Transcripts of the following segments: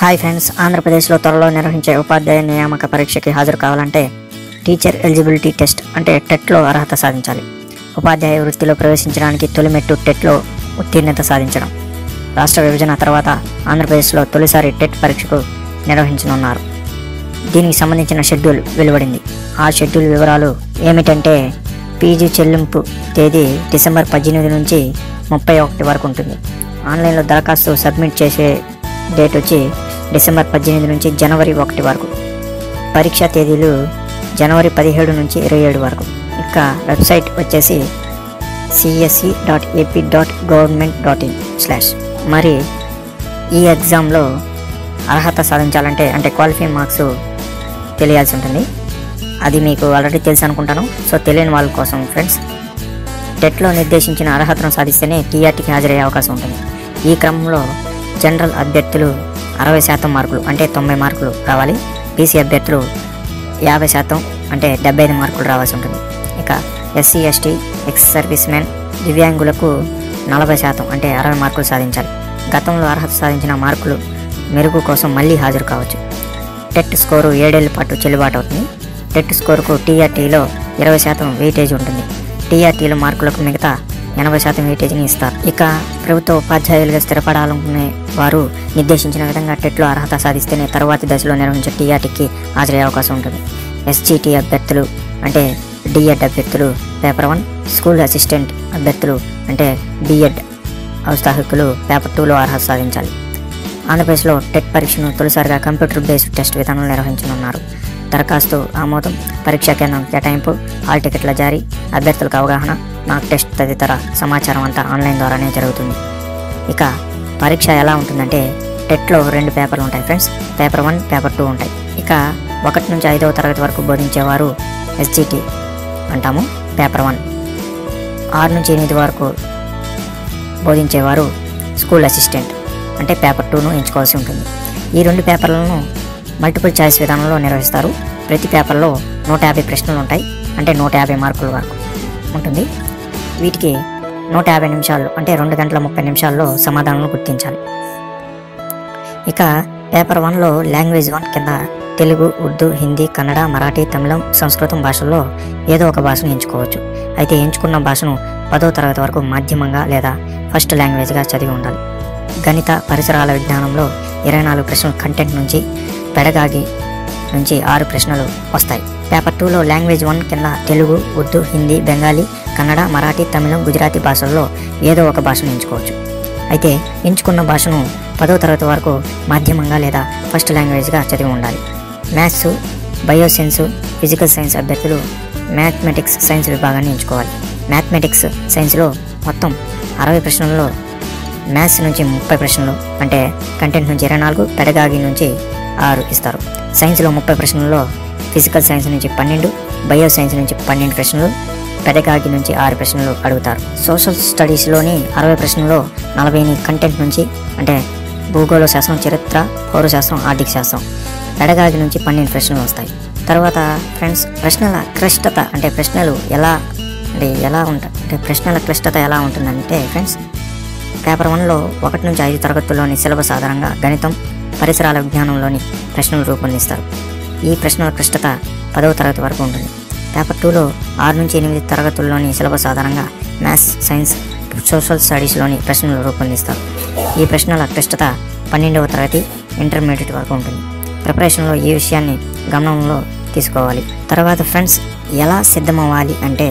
hi friends ఆంధ్రప్రదేశ్లో త్వరలో నిర్వహించే ఉపాధ్యాయ నియామక పరీక్షకి హాజరు కావాలంటే టీచర్ ఎలిజిబిలిటీ టెస్ట్ అంటే టెట్లో అర్హత సాధించాలి ఉపాధ్యాయ వృత్తిలో ప్రవేశించడానికి తొలి మెట్టు టెట్లో ఉత్తీర్ణత సాధించడం రాష్ట్ర విభజన తర్వాత ఆంధ్రప్రదేశ్లో తొలిసారి టెట్ పరీక్షకు నిర్వహించనున్నారు దీనికి సంబంధించిన షెడ్యూల్ వెలువడింది ఆ షెడ్యూల్ వివరాలు ఏమిటంటే పీజీ చెల్లింపు తేదీ డిసెంబర్ పద్దెనిమిది నుంచి ముప్పై ఒకటి వరకు ఉంటుంది ఆన్లైన్లో దరఖాస్తు సబ్మిట్ చేసే డేట్ వచ్చి డిసెంబర్ పద్దెనిమిది నుంచి జనవరి ఒకటి వరకు పరీక్షా తేదీలు జనవరి పదిహేడు నుంచి ఇరవై ఏడు వరకు ఇక వెబ్సైట్ వచ్చేసి CSC dot AP dot government dot in slash మరి ఈ ఎగ్జామ్లో అర్హత సాధించాలంటే అంటే క్వాలిఫైయింగ్ మార్క్స్ తెలియాల్సి ఉంటుంది అది మీకు ఆల్రెడీ తెలుసు అనుకుంటాను సో తెలియని వాళ్ళ కోసం ఫ్రెండ్స్ టెట్లో నిర్దేశించిన అర్హతను సాధిస్తేనే టీఆర్టీకి హాజరయ్యే అవకాశం ఉంటుంది ఈ క్రమంలో జనరల్ అభ్యర్థులు అరవై శాతం మార్కులు అంటే తొంభై మార్కులు రావాలి బీసీ అభ్యర్థులు యాభై శాతం అంటే డెబ్బై ఐదు మార్కులు రావాల్సి ఉంటుంది ఇక SC ST ex servicemen దివ్యాంగులకు నలభై శాతం అంటే అరవై మార్కులు సాధించాలి గతంలో అర్హత సాధించిన మార్కులు మెరుగు కోసం మళ్ళీ హాజరు కావచ్చు టెట్ స్కోరు ఏడేళ్ల పాటు చెల్లుబాటు అవుతుంది టెట్ స్కోరుకు టీఆర్టీలో ఇరవై శాతం వెయిటేజ్ ఉంటుంది టీఆర్టీలో మార్కులకు మిగతా ఎనభై శాతం వెయిటేజ్ని ఇస్తారు ఇక ప్రభుత్వ ఉపాధ్యాయులుగా స్థిరపడాలనుకునే వారు నిర్దేశించిన విధంగా టెట్లో అర్హత సాధిస్తేనే తరువాతి దశలో నిర్వహించే టీఆర్టీకి హాజరయ్యే అవకాశం ఉంటుంది ఎస్జీటీ అభ్యర్థులు అంటే డిఎడ్ అభ్యర్థులు పేపర్ వన్ స్కూల్ అసిస్టెంట్ అభ్యర్థులు అంటే బిఎడ్ ఔత్సాహికులు పేపర్ టూలో అర్హత సాధించాలి ఆంధ్రప్రదేశ్లో టెట్ పరీక్షను తొలిసారిగా కంప్యూటర్ బేస్డ్ టెస్ట్ విధానంలో నిర్వహించనున్నారు దరఖాస్తు ఆమోదం పరీక్షా కేంద్రం కేటాయింపు హాల్ టికెట్ల జారీ అభ్యర్థులకు అవగాహన మాక్ టెస్ట్ తదితర సమాచారం అంతా ఆన్లైన్ ద్వారానే జరుగుతుంది ఇక పరీక్ష ఎలా ఉంటుందంటే టెట్లో రెండు పేపర్లు ఉంటాయి friends paper one paper two ఉంటాయి ఇక ఒకటి నుంచి ఐదవ తరగతి వరకు బోధించేవారు ఎస్జిటి అంటాము పేపర్ వన్ ఆరు నుంచి ఎనిమిది వరకు బోధించేవారు స్కూల్ అసిస్టెంట్ అంటే పేపర్ టూను ఎంచుకోవాల్సి ఉంటుంది ఈ రెండు పేపర్లను మల్టిపుల్ చాయిస్ విధానంలో నిర్వహిస్తారు ప్రతి పేపర్లో నూట యాభై ప్రశ్నలు ఉంటాయి అంటే నూట యాభై మార్కుల వరకు ఉంటుంది వీటికి నూట యాభై నిమిషాలు అంటే రెండు గంటల ముప్పై నిమిషాల్లో సమాధానాలను గుర్తించాలి ఇక పేపర్ వన్లో లాంగ్వేజ్ వన్ కింద తెలుగు ఉర్దూ హిందీ కన్నడ మరాఠీ తమిళం సంస్కృతం భాషల్లో ఏదో ఒక భాషను ఎంచుకోవచ్చు అయితే ఎంచుకున్న భాషను పదో తరగతి వరకు మాధ్యమంగా లేదా ఫస్ట్ లాంగ్వేజ్గా చదివి ఉండాలి గణిత పరిసరాల విజ్ఞానంలో ఇరవై నాలుగు ప్రశ్నల కంటెంట్ నుంచి పెడగాగి నుంచి ఆరు ప్రశ్నలు వస్తాయి పేపర్ టూలో లాంగ్వేజ్ వన్ కింద తెలుగు ఉర్దూ హిందీ బెంగాలీ కన్నడ మరాఠీ తమిళం గుజరాతీ భాషల్లో ఏదో ఒక భాషను ఎంచుకోవచ్చు అయితే ఎంచుకున్న భాషను పదో తరగతి వరకు మాధ్యమంగా లేదా ఫస్ట్ లాంగ్వేజ్గా చదివి ఉండాలి మ్యాథ్స్ బయోసైన్స్ ఫిజికల్ సైన్స్ అభ్యర్థులు మ్యాథమెటిక్స్ సైన్స్ విభాగాన్ని ఎంచుకోవాలి మ్యాథమెటిక్స్ సైన్స్లో మొత్తం అరవై ప్రశ్నల్లో మ్యాథ్స్ నుంచి ముప్పై ప్రశ్నలు అంటే కంటెంట్ నుంచి ఇరవై నాలుగు పెడగాగి నుంచి ఆరు ఇస్తారు సైన్స్లో ముప్పై ప్రశ్నల్లో ఫిజికల్ సైన్స్ నుంచి పన్నెండు బయో సైన్స్ నుంచి పన్నెండు ప్రశ్నలు పెడగాగి నుంచి ఆరు ప్రశ్నలు అడుగుతారు సోషల్ స్టడీస్లోని అరవై ప్రశ్నల్లో నలభై ఎనిమిది కంటెంట్ నుంచి అంటే భూగోళ శాస్త్రం చరిత్ర పౌరశాస్త్రం ఆర్థిక శాస్త్రం పెడగాగి నుంచి పన్నెండు ప్రశ్నలు వస్తాయి తర్వాత ఫ్రెండ్స్ ప్రశ్నల క్లిష్టత అంటే ప్రశ్నలు ఎలా అంటే ఎలా ఉంటాయి అంటే ప్రశ్నల క్లిష్టత ఎలా ఉంటుందంటే ఫ్రెండ్స్ పేపర్ వన్లో ఒకటి నుంచి ఐదు తరగతుల్లోని సిలబస్ ఆధారంగా గణితం పరిసరాల విజ్ఞానంలోని ప్రశ్నలు రూపొందిస్తారు ఈ ప్రశ్నల క్లిష్టత పదవ తరగతి వరకు ఉంటుంది పేపర్ టూలో ఆరు నుంచి ఎనిమిది తరగతుల్లోని సిలబస్ ఆధారంగా మ్యాథ్స్ సైన్స్ సోషల్ స్టడీస్లోని ప్రశ్నలు రూపొందిస్తారు ఈ ప్రశ్నల క్లిష్టత పన్నెండవ తరగతి ఇంటర్మీడియట్ వరకు ఉంటుంది ప్రిపరేషన్లో ఈ విషయాన్ని గమనంలో తీసుకోవాలి తర్వాత ఫ్రెండ్స్ ఎలా సిద్ధమవ్వాలి అంటే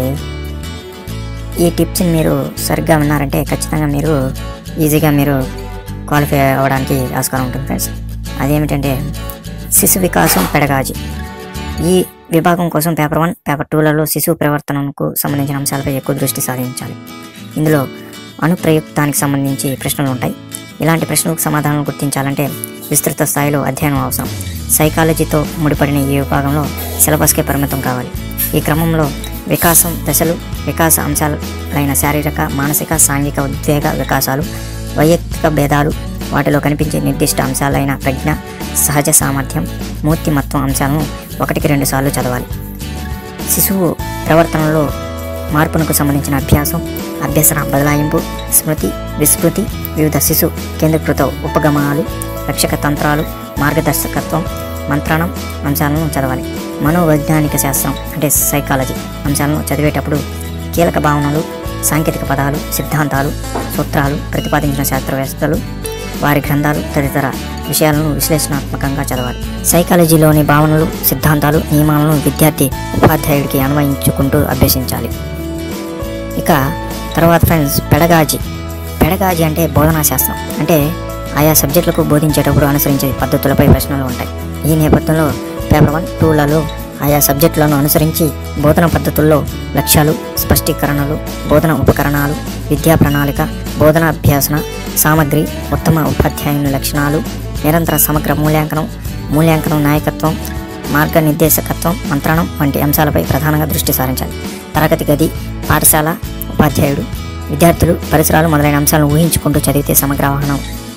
ఈ టిప్స్ని మీరు సరిగ్గా విన్నారంటే ఖచ్చితంగా మీరు ఈజీగా మీరు క్వాలిఫై అవ్వడానికి ఆస్కారం ఉంటుంది ఫ్రెండ్స్ అదేమిటంటే శిశు వికాసం పెడగాజీ ఈ విభాగం కోసం పేపర్ వన్ పేపర్ టూలలో శిశువు ప్రవర్తనకు సంబంధించిన అంశాలపై ఎక్కువ దృష్టి సాధించాలి ఇందులో అనుప్రయుక్తానికి సంబంధించి ప్రశ్నలు ఉంటాయి ఇలాంటి ప్రశ్నలకు సమాధానాలు గుర్తించాలంటే విస్తృత స్థాయిలో అధ్యయనం అవసరం సైకాలజీతో ముడిపడిన ఈ విభాగంలో సిలబస్కే పరిమితం కావాలి ఈ క్రమంలో వికాసం దశలు వికాస అంశాలైన శారీరక మానసిక సాంఘిక ఉద్వేగ వికాసాలు వైయక్తిక భేదాలు వాటిలో కనిపించే నిర్దిష్ట అంశాలైన ప్రజ్ఞ సహజ సామర్థ్యం మూర్తిమత్వం అంశాలను ఒకటికి రెండు సార్లు చదవాలి శిశువు ప్రవర్తనలో మార్పునకు సంబంధించిన అభ్యాసం అభ్యసన బదలాయింపు స్మృతి విస్మృతి వివిధ శిశు కేంద్రీకృత ఉపగమనాలు రక్షక తంత్రాలు మార్గదర్శకత్వం మంత్రాణం అంశాలను చదవాలి మనోవైజ్ఞానిక శాస్త్రం అంటే సైకాలజీ అంశాలను చదివేటప్పుడు కీలక భావనలు సాంకేతిక పదాలు సిద్ధాంతాలు సూత్రాలు ప్రతిపాదించిన శాస్త్రవేత్తలు వారి గ్రంథాలు తదితర విషయాలను విశ్లేషణాత్మకంగా చదవాలి సైకాలజీలోని భావనలు సిద్ధాంతాలు నియమాలను విద్యార్థి ఉపాధ్యాయుడికి అన్వయించుకుంటూ అభ్యసించాలి ఇక తర్వాత ఫ్రెండ్స్ పెడగాజీ పెడగాజీ అంటే బోధనా శాస్త్రం అంటే ఆయా సబ్జెక్టులకు బోధించేటప్పుడు అనుసరించే పద్ధతులపై ప్రశ్నలు ఉంటాయి ఈ నేపథ్యంలో పేపర్ వన్ టూలలో ఆయా సబ్జెక్టులను అనుసరించి బోధన పద్ధతుల్లో లక్ష్యాలు స్పష్టీకరణలు బోధన ఉపకరణాలు విద్యా ప్రణాళిక బోధన అభ్యాసన సామగ్రి ఉత్తమ ఉపాధ్యాయుని లక్షణాలు నిరంతర సమగ్ర మూల్యాంకనం మూల్యాంకనం నాయకత్వం మార్గనిర్దేశకత్వం మంత్రణం వంటి అంశాలపై ప్రధానంగా దృష్టి సారించాలి తరగతి గది పాఠశాల ఉపాధ్యాయుడు విద్యార్థులు పరిసరాలు మొదలైన అంశాలను ఊహించుకుంటూ చదివితే సమగ్ర అవగాహన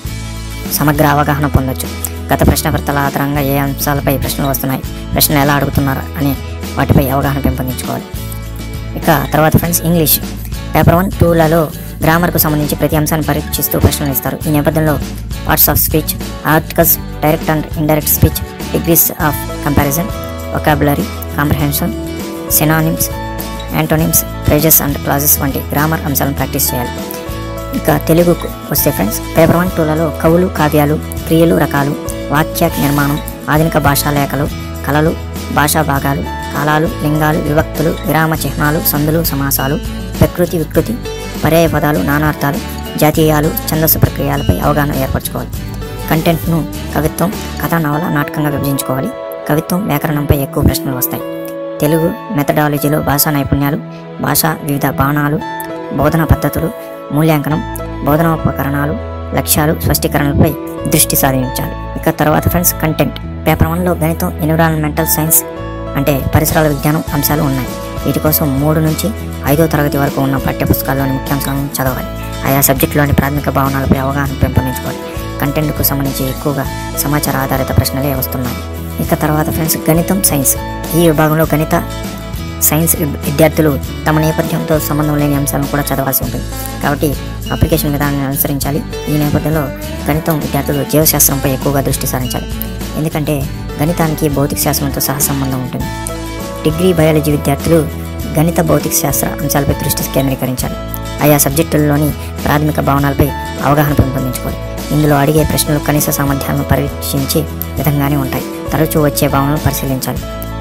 సమగ్ర అవగాహన పొందొచ్చు గత ప్రశ్నకర్తల ఆధారంగా ఏ అంశాలపై ప్రశ్నలు వస్తున్నాయి ప్రశ్నలు ఎలా అడుగుతున్నారు అనే వాటిపై అవగాహన పెంపొందించుకోవాలి ఇక తర్వాత ఫ్రెండ్స్ ఇంగ్లీష్ పేపర్ వన్ టూలలో గ్రామర్కు సంబంధించి ప్రతి అంశాన్ని పరీక్షిస్తూ ప్రశ్నలు ఇస్తారు ఈ నేపథ్యంలో parts of speech articles direct and indirect speech degrees of comparison vocabulary comprehension synonyms antonyms phrases and clauses వంటి గ్రామర్ అంశాలను ప్రాక్టీస్ చేయాలి ఇక తెలుగుకు వస్తే ఫ్రెండ్స్ పేపర్ వన్ టూలలో కవులు కావ్యాలు క్రియలు రకాలు వాక్య నిర్మాణం ఆధునిక భాషా లేఖలు కళలు భాషా భాగాలు కాలాలు లింగాలు విభక్తులు విరామ చిహ్నాలు సందులు సమాసాలు ప్రకృతి వికృతి పర్యాయ పదాలు నానార్థాలు జాతీయాలు ఛందస్సు ప్రక్రియలపై అవగాహన ఏర్పరచుకోవాలి కంటెంట్ను కవిత్వం కథా నవల నాటకంగా విభజించుకోవాలి కవిత్వం వ్యాకరణంపై ఎక్కువ ప్రశ్నలు వస్తాయి తెలుగు మెథడాలజీలో భాషా నైపుణ్యాలు భాషా వివిధ బాణాలు బోధన పద్ధతులు మూల్యాంకనం బోధనోపకరణాలు లక్ష్యాలు స్పష్టీకరణలపై దృష్టి సాధించాలి ఇక తర్వాత ఫ్రెండ్స్ కంటెంట్ పేపర్ వన్లో గణితం ఎన్విరాన్మెంటల్ సైన్స్ అంటే పరిసరాల విజ్ఞానం అంశాలు ఉన్నాయి వీటి కోసం మూడు నుంచి ఐదో తరగతి వరకు ఉన్న పాఠ్యపుస్తకాల్లోని ముఖ్యాంశాలను చదవాలి ఆయా సబ్జెక్టులోని ప్రాథమిక భావనాలపై అవగాహన పెంపొందించుకోవాలి కంటెంట్కు సంబంధించి ఎక్కువగా సమాచార ఆధారిత ప్రశ్నలే వస్తున్నాయి ఇక తర్వాత ఫ్రెండ్స్ గణితం సైన్స్ ఈ విభాగంలో గణిత సైన్స్ వి- విద్యార్థులు తమ నేపథ్యంతో సంబంధం లేని అంశాలను కూడా చదవాల్సి ఉంటుంది కాబట్టి అప్లికేషన్ విధానాన్ని అనుసరించాలి ఈ నేపథ్యంలో గణితం విద్యార్థులు జీవశాస్త్రంపై ఎక్కువగా దృష్టి సారించాలి ఎందుకంటే గణితానికి భౌతిక శాస్త్రంతో సహ సంబంధం ఉంటుంది డిగ్రీ బయాలజీ విద్యార్థులు గణిత భౌతిక శాస్త్ర అంశాలపై దృష్టి కేంద్రీకరించాలి ఆయా సబ్జెక్టుల్లోని ప్రాథమిక భావనాలపై అవగాహన పెంపొందించుకోవాలి ఇందులో అడిగే ప్రశ్నలు కనీస సామర్థ్యాలను పరీక్షించే విధంగానే ఉంటాయి తరచూ వచ్చే భావనలు పరిశీలించాలి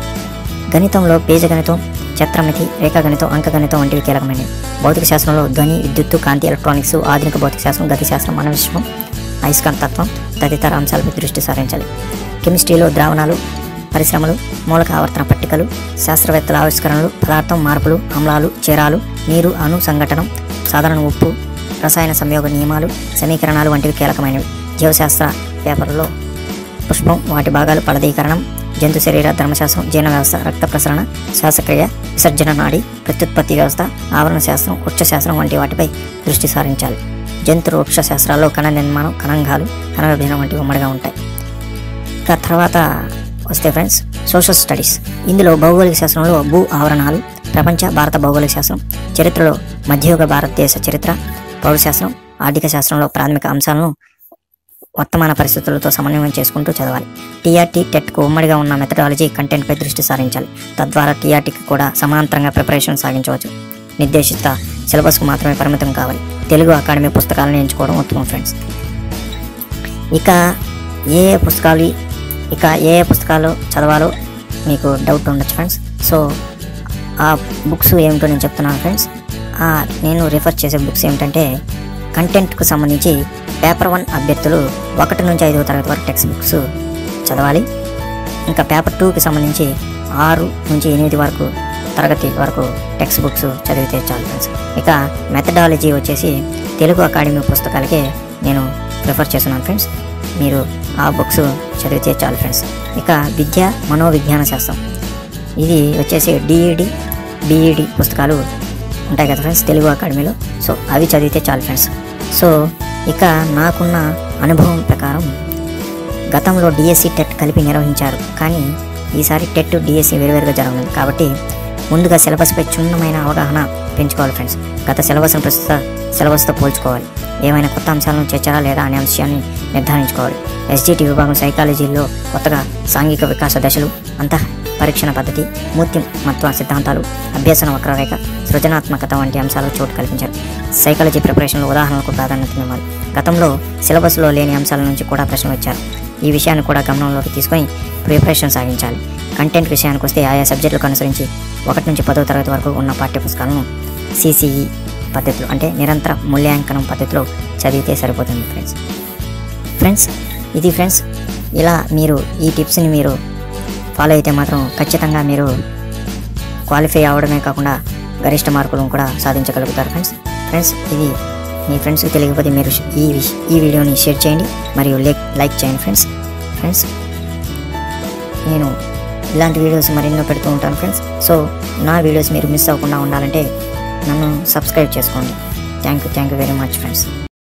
గణితంలో బీజగణితం చిత్రమితి రేఖాగణితం అంకగణితం వంటివి కీలకమైనవి భౌతిక శాస్త్రంలో ధ్వని విద్యుత్తు కాంతి ఎలక్ట్రానిక్స్ ఆధునిక భౌతిక శాస్త్రం గతి శాస్త్రం మన విశ్వం అయస్కాంతత్వం తదితర అంశాలపై దృష్టి సారించాలి కెమిస్ట్రీలో ద్రావణాలు పరిశ్రమలు మూలక ఆవర్తన పట్టికలు శాస్త్రవేత్తల ఆవిష్కరణలు పదార్థం మార్పులు అమ్లాలు చీరాలు నీరు అణు సంఘటనం సాధారణ ఉప్పు రసాయన సంయోగ నియమాలు సమీకరణాలు వంటివి కీలకమైనవి జీవశాస్త్ర పేపర్లో పుష్పం వాటి భాగాలు ఫలదీకరణం జంతు శరీర ధర్మశాస్త్రం జీర్ణ వ్యవస్థ రక్త ప్రసరణ శ్వాసక్రియ విసర్జన నాడి ప్రత్యుత్పత్తి వ్యవస్థ ఆవరణ శాస్త్రం వృక్షశాస్త్రం వంటి వాటిపై దృష్టి సారించాలి జంతు వృక్ష శాస్త్రాల్లో కణ నిర్మాణం కణంగాలు కణ విభజన వంటివి ఉమ్మడిగా ఉంటాయి ఇక తర్వాత వస్తే ఫ్రెండ్స్ సోషల్ స్టడీస్ ఇందులో భౌగోళిక శాస్త్రంలో భూ ఆవరణాలు ప్రపంచ భారత భౌగోళిక శాస్త్రం చరిత్రలో మధ్యయుగ భారతదేశ చరిత్ర పౌరశాస్త్రం ఆర్థిక శాస్త్రంలో ప్రాథమిక అంశాలను వర్తమాన పరిస్థితులతో సమన్వయం చేసుకుంటూ చదవాలి టీఆర్టీ టెట్కు ఉమ్మడిగా ఉన్న మెథడాలజీ కంటెంట్పై దృష్టి సారించాలి తద్వారా టీఆర్టీకి కూడా సమాంతరంగా ప్రిపరేషన్ సాగించవచ్చు నిర్దేశిత సిలబస్కు మాత్రమే పరిమితం కావాలి తెలుగు అకాడమీ పుస్తకాలను ఎంచుకోవడం ఉత్తమం ఫ్రెండ్స్ ఇక ఏ ఏ పుస్తకాలు ఇక ఏ ఏ పుస్తకాలు చదవాలో మీకు డౌట్ ఉండొచ్చు ఫ్రెండ్స్ సో ఆ బుక్స్ ఏమిటో నేను చెప్తున్నాను ఫ్రెండ్స్ ఆ నేను రిఫర్ చేసే బుక్స్ ఏమిటంటే కంటెంట్కు సంబంధించి పేపర్ వన్ అభ్యర్థులు ఒకటి నుంచి ఐదవ తరగతి వరకు టెక్స్ట్ బుక్స్ చదవాలి ఇంకా పేపర్ టూకి సంబంధించి ఆరు నుంచి ఎనిమిది వరకు తరగతి వరకు టెక్స్ట్ బుక్స్ చదివితే చాలు ఫ్రెండ్స్ ఇక మెథడాలజీ వచ్చేసి తెలుగు అకాడమీ పుస్తకాలకే నేను ప్రిఫర్ చేస్తున్నాను ఫ్రెండ్స్ మీరు ఆ బుక్స్ చదివితే చాలు ఫ్రెండ్స్ ఇక విద్య మనోవిజ్ఞాన శాస్త్రం ఇది వచ్చేసి డిఈడి బిఈడి పుస్తకాలు ఉంటాయి కదా ఫ్రెండ్స్ తెలుగు అకాడమీలో సో అవి చదివితే చాలు ఫ్రెండ్స్ సో ఇక నాకున్న అనుభవం ప్రకారం గతంలో డిఎస్సి టెట్ కలిపి నిర్వహించారు కానీ ఈసారి టెట్ డిఎస్సి వేరువేరుగా జరగనుంది కాబట్టి ముందుగా సిలబస్పై క్షుణ్ణమైన అవగాహన పెంచుకోవాలి ఫ్రెండ్స్ గత సిలబస్ను ప్రస్తుత సిలబస్తో పోల్చుకోవాలి ఏమైనా కొత్త అంశాలను చేర్చారా లేదా అనే విషయాన్ని నిర్ధారించుకోవాలి ఎస్జిటి విభాగం సైకాలజీలో కొత్తగా సాంఘిక వికాస దశలు అంతః పరీక్షణ పద్ధతి మూర్తి మత్వ సిద్ధాంతాలు అభ్యసన వక్రరేఖ సృజనాత్మకత వంటి అంశాలకు చోటు కల్పించారు సైకాలజీ ప్రిపరేషన్లో ఉదాహరణలకు ప్రాధాన్యతనివ్వాలి గతంలో సిలబస్లో లేని అంశాల నుంచి కూడా ప్రశ్నలు వచ్చారు ఈ విషయాన్ని కూడా గమనంలోకి తీసుకొని ప్రిపరేషన్ సాగించాలి కంటెంట్ విషయానికి వస్తే ఆయా సబ్జెక్టులకు అనుసరించి ఒకటి నుంచి పదో తరగతి వరకు ఉన్న పాఠ్యపుస్తకాలను సిసిఈ పద్ధతిలో అంటే నిరంతర మూల్యాంకనం పద్ధతిలో చదివితే సరిపోతుంది ఫ్రెండ్స్ ఫ్రెండ్స్ ఇది ఫ్రెండ్స్ ఇలా మీరు ఈ టిప్స్ని మీరు ఫాలో అయితే మాత్రం ఖచ్చితంగా మీరు క్వాలిఫై అవ్వడమే కాకుండా గరిష్ట మార్కులను కూడా సాధించగలుగుతారు ఫ్రెండ్స్ ఫ్రెండ్స్ ఇది మీ ఫ్రెండ్స్కి తెలియకపోతే మీరు ఈ విష- ఈ వీడియోని షేర్ చేయండి మరియు లైక్ లైక్ చేయండి ఫ్రెండ్స్ ఫ్రెండ్స్ నేను ఇలాంటి వీడియోస్ మరెన్నో పెడుతూ ఉంటాను ఫ్రెండ్స్ సో నా వీడియోస్ మీరు మిస్ అవ్వకుండా ఉండాలంటే నన్ను సబ్స్క్రైబ్ చేసుకోండి thank you thank you very much friends